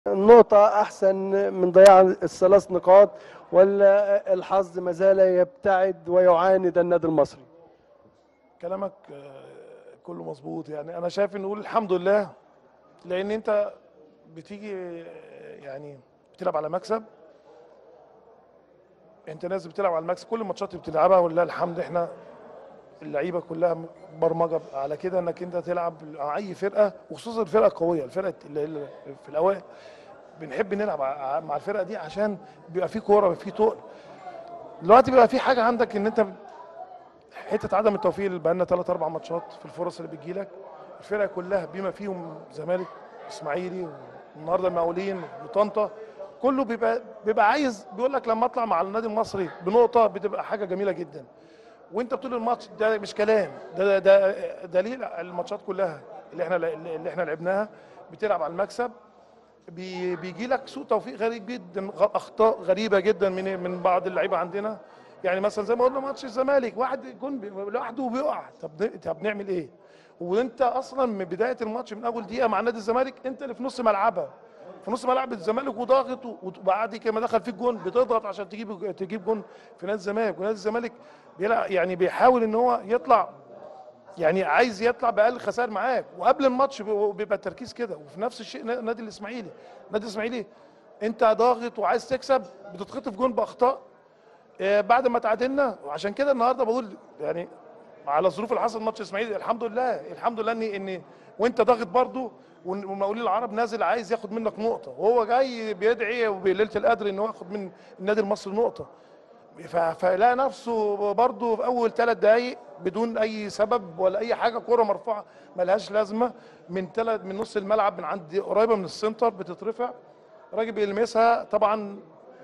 النقطة أحسن من ضياع الثلاث نقاط ولا الحظ ما زال يبتعد ويعاند النادي المصري؟ كلامك آه، كله مظبوط يعني انا شايف نقول الحمد لله لان انت بتيجي آه، يعني بتلعب على مكسب انت ناس بتلعب على المكسب كل الماتشات اللي بتلعبها ولله الحمد احنا اللعيبه كلها برمجه على كده انك انت تلعب مع اي فرقه وخصوصا الفرقه القويه الفرقه اللي اللي في الاوائل بنحب نلعب ع- مع الفرقه دي عشان بيبقى في كوره بيبقى في تقل دلوقتي بيبقى في حاجه عندك ان انت حته عدم التوفيق اللي بقى لنا ثلاث اربع ماتشات في الفرص اللي بتجيلك الفرقه كلها بما فيهم زمالك اسماعيلي والنهارده المقاولين وطنطا كله بيبقى بيبقى عايز بيقول لك لما اطلع مع النادي المصري بنقطه بتبقى حاجه جميله جدا وانت بطول الماتش ده مش كلام ده ده دليل الماتشات كلها اللي احنا اللي احنا لعبناها بتلعب على المكسب بي بيجي لك سوء توفيق غريب جدا غ- اخطاء غريبه جدا من من بعض اللعيبه عندنا يعني مثلا زي ما قلنا ماتش الزمالك واحد جون بي- لوحده وبيقع طب ن- طب نعمل ايه؟ وانت اصلا من بدايه الماتش من اول دقيقه مع نادي الزمالك انت اللي في نص ملعبها في نص ملعب الزمالك وضاغط و- وبعد كده ما دخل فيك جون بتضغط عشان تجيب تجيب جون في نادي الزمالك ونادي الزمالك بيلعب يعني بيحاول ان هو يطلع يعني عايز يطلع باقل خسائر معاك وقبل الماتش بي- بيبقى التركيز كده وفي نفس الشيء نا- نادي الاسماعيلي نادي الاسماعيلي انت ضاغط وعايز تكسب بتتخطف جون باخطاء آه، بعد ما تعادلنا وعشان كده النهارده بقول يعني على الظروف اللي حصل ماتش الاسماعيلي الحمد لله الحمد لله ان ان وانت ضاغط برضه والمقاولين العرب نازل عايز ياخد منك نقطه وهو جاي بيدعي وبليله القدر ان هو ياخد من النادي المصري نقطه ف- فلقى نفسه برضه في اول ثلاث دقائق بدون اي سبب ولا اي حاجه كوره مرفوعه ملهاش لازمه من ثلاث من نص الملعب من عند قريبه من السنتر بتترفع راجل بيلمسها طبعا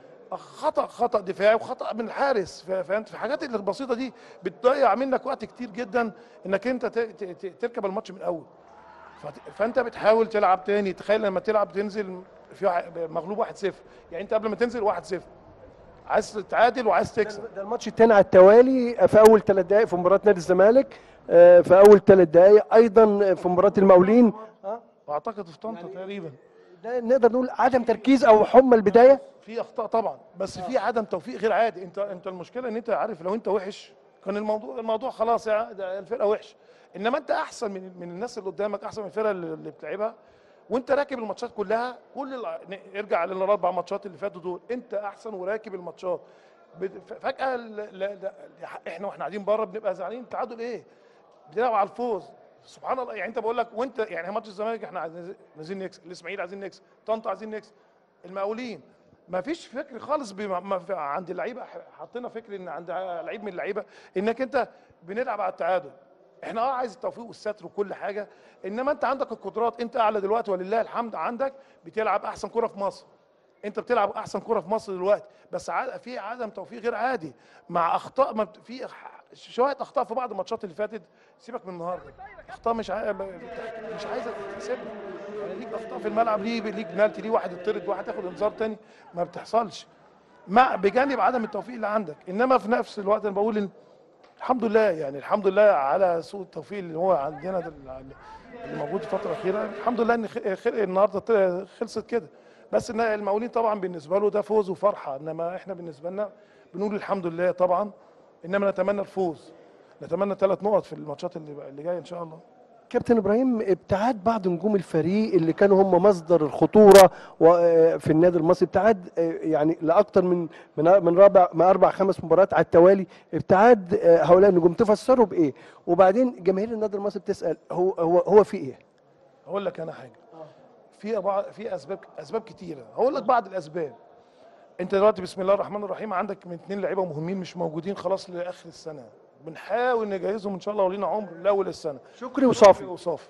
خطا خطا دفاعي وخطا من الحارس ف- فانت في الحاجات البسيطه دي بتضيع منك وقت كتير جدا انك انت ت- ت- ت- تركب الماتش من الاول فت- فانت بتحاول تلعب تاني تخيل لما تلعب تنزل في واحد- مغلوب 1-0 يعني انت قبل ما تنزل 1-0 عايز تتعادل وعايز تكسب ده الماتش الثاني على التوالي في أول ثلاث دقائق في مباراة نادي الزمالك آه، في أول ثلاث دقائق أيضا في مباراة المقاولين آه، واعتقد في طنطا تقريبا ده نقدر نقول عدم تركيز أو حمى البداية في اخطاء طبعا بس في عدم توفيق غير عادي انت انت المشكله ان انت عارف لو انت وحش كان الموضوع الموضوع خلاص يا ده الفرقه وحش انما انت احسن من من الناس اللي قدامك احسن من الفرقه اللي اللي بتلعبها وانت راكب الماتشات كلها كل الع- ن- ارجع للاربع ماتشات اللي فاتوا دول انت احسن وراكب الماتشات بت- ف- فجاه ل- ل- ل- احنا واحنا قاعدين بره بنبقى زعلانين تعادل ايه؟ بنلعب على الفوز سبحان الله يعني انت بقول لك وانت يعني ماتش الزمالك احنا عايزين عايزين نكسب الاسماعيلي عايزين نكسب طنطا عايزين نكسب المقاولين ما فيش فكر خالص بما ما في عند اللعيبه ح- حطينا فكر ان عند لعيب من اللعيبه انك انت بنلعب على التعادل احنا اه عايز التوفيق والستر وكل حاجه انما انت عندك القدرات انت اعلى دلوقتي ولله الحمد عندك بتلعب احسن كره في مصر انت بتلعب احسن كره في مصر دلوقتي بس ع- في عدم توفيق غير عادي مع اخطاء ما بت- في ح- شويه اخطاء في بعض الماتشات اللي فاتت سيبك من النهارده اخطاء مش عا... مش عايزه تتحسب يعني ليك اخطاء في الملعب ليه ليك بنالتي ليه واحد يطرد واحد ياخد انذار تاني ما بتحصلش مع بجانب عدم التوفيق اللي عندك انما في نفس الوقت انا بقول إن الحمد لله يعني الحمد لله على سوء التوفيق اللي هو عندنا ده اللي موجود الفتره الاخيره الحمد لله ان خ- خ- النهارده طلع- خلصت كده بس ان المقاولين طبعا بالنسبه له ده فوز وفرحه انما احنا بالنسبه لنا بنقول الحمد لله طبعا انما نتمنى الفوز نتمنى ثلاث نقط في الماتشات اللي اللي جايه ان شاء الله كابتن ابراهيم ابتعاد بعض نجوم الفريق اللي كانوا هم مصدر الخطوره و- آه، في النادي المصري ابتعاد آه، يعني لاكثر من من من رابع من اربع خمس مباريات على التوالي ابتعاد آه، هؤلاء النجوم تفسروا بايه؟ وبعدين جماهير النادي المصري بتسال هو هو هو في ايه؟ هقول لك انا حاجه في بعض في اسباب اسباب كتيره هقول لك بعض الاسباب انت دلوقتي بسم الله الرحمن الرحيم عندك من اثنين لعيبه مهمين مش موجودين خلاص لاخر السنه بنحاول نجهزهم ان شاء الله ولينا عمر لاول السنه شكري وصافي وصافي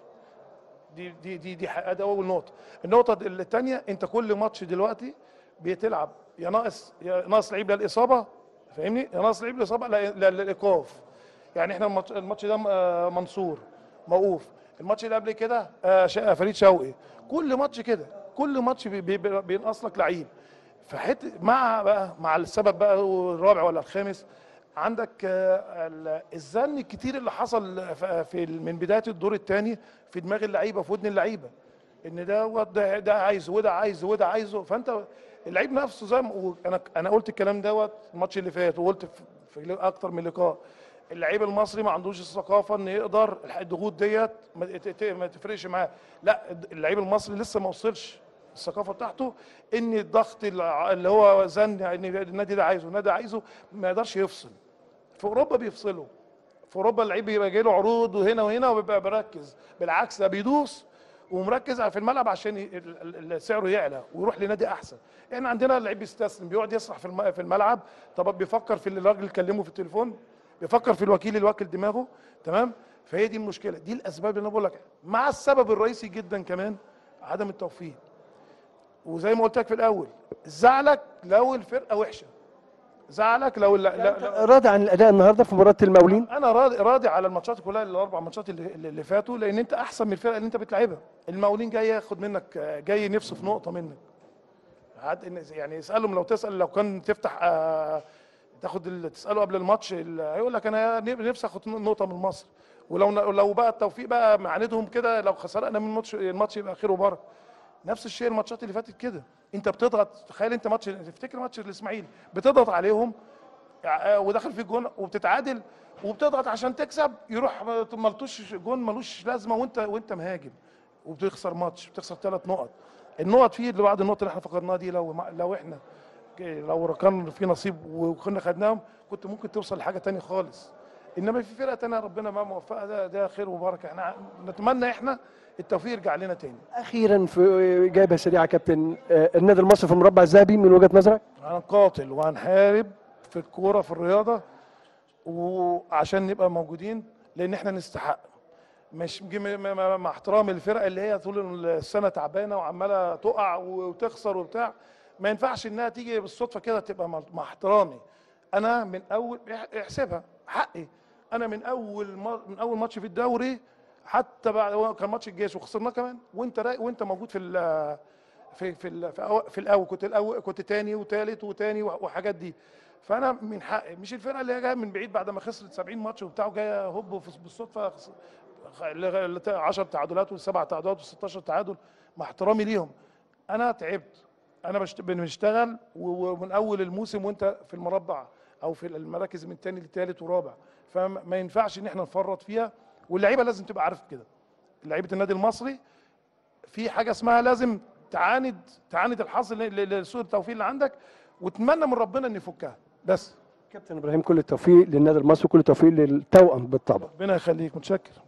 دي دي دي دي حق- ده اول نقطه النقطه الثانيه انت كل ماتش دلوقتي بتلعب يا ناقص يا ناقص لعيب للاصابه فاهمني يا ناقص لعيب للاصابه لا- لا- للايقاف يعني احنا الماتش, الماتش ده آه، منصور موقوف الماتش اللي قبل كده آه، شا- فريد شوقي كل ماتش كده كل ماتش بي- بي- بي- بينقص لك لعيب فحت مع بقى مع السبب بقى الرابع ولا الخامس عندك آه، ال- الزن الكتير اللي حصل ف- في ال- من بدايه الدور الثاني في دماغ اللعيبه في ودن اللعيبه ان ده ده ده عايزه وده عايزه وده عايزه فانت اللعيب نفسه زي ما انا انا قلت الكلام دوت الماتش اللي فات وقلت في, في اكتر من لقاء اللعيب المصري ما عندوش الثقافه ان يقدر الضغوط ديت ما ت- ت- ما تفرقش معاه لا اللعيب المصري لسه ما وصلش الثقافه بتاعته ان الضغط الع- اللي هو زن ان النادي ده عايزه النادي ده عايزه ما يقدرش يفصل في اوروبا بيفصلوا في اوروبا اللعيب بيبقى جاي له عروض وهنا وهنا وبيبقى مركز بالعكس ده بيدوس ومركز في الملعب عشان ي- ال- ال- ال- سعره يعلى ويروح لنادي احسن احنا عندنا اللعيب بيستسلم بيقعد يسرح في الم- في الملعب طب بيفكر في اللي الراجل اللي كلمه في التليفون بيفكر في الوكيل اللي واكل دماغه تمام فهي دي المشكله دي الاسباب اللي انا بقول لك مع السبب الرئيسي جدا كمان عدم التوفيق وزي ما قلت لك في الاول زعلك لو الفرقه وحشه زعلك لو لا لا لا راضي عن الاداء النهارده في مباراه المقاولين انا راضي راضي على الماتشات كلها الاربع ماتشات اللي, اللي فاتوا لان انت احسن من الفرقه اللي انت بتلعبها المقاولين جاي ياخد منك آه، جاي نفسه في نقطه منك عاد إن- يعني اسالهم لو تسال لو كان تفتح آه، تاخد ال- تساله قبل الماتش ال- هيقول لك انا نفسي اخد نقطه من مصر ولو لو بقى التوفيق بقى معاندهم كده لو خسرنا من الماتش الماتش يبقى خير وبركه نفس الشيء الماتشات اللي فاتت كده انت بتضغط تخيل انت ماتش تفتكر ماتش الاسماعيلي بتضغط عليهم آه، ودخل في جون وبتتعادل وبتضغط عشان تكسب يروح ملطوش جون ملوش لازمه وانت وانت مهاجم وبتخسر ماتش بتخسر ثلاث نقط النقط فيه اللي بعد النقط اللي احنا فقدناها دي لو ما- لو احنا لو كان في نصيب وكنا خدناهم كنت ممكن توصل لحاجه تانية خالص انما في فرقه تانية ربنا ما موفقها ده ده خير وبركه احنا نتمنى احنا التوفيق يرجع لنا تاني اخيرا في جايبه سريعه كابتن آه، النادي المصري في المربع الذهبي من وجهه نظرك هنقاتل وهنحارب في الكوره في الرياضه وعشان نبقى موجودين لان احنا نستحق مش م- م- م- مع احترامي للفرق اللي هي طول السنه تعبانه وعماله تقع وتخسر وبتاع ما ينفعش انها تيجي بالصدفه كده تبقى مع مع احترامي انا من اول اح- احسبها حقي انا من اول ما- من اول ماتش في الدوري حتى بعد هو كان ماتش الجيش وخسرناه كمان وانت رايق وانت موجود في ال- في في ال- في, أو في الاول كنت الاول كنت تاني وتالت وتاني وح- وحاجات دي فانا من حقي مش الفرقه اللي هي جايه من بعيد بعد ما خسرت 70 ماتش وبتاع جايه هوب في- بالصدفه خس- خ- 10 تعادلات وسبع تعادلات و16 تعادل مع احترامي ليهم انا تعبت انا بشت- بنشتغل و- ومن اول الموسم وانت في المربع او في المراكز من تاني لتالت ورابع فما ينفعش ان احنا نفرط فيها واللعيبه لازم تبقى عارف كده لعيبه النادي المصري في حاجه اسمها لازم تعاند تعاند الحظ ل- ل- لسوء التوفيق اللي عندك وتمنى من ربنا ان يفكها بس كابتن ابراهيم كل التوفيق للنادي المصري وكل التوفيق للتوأم بالطبع ربنا يخليك متشكر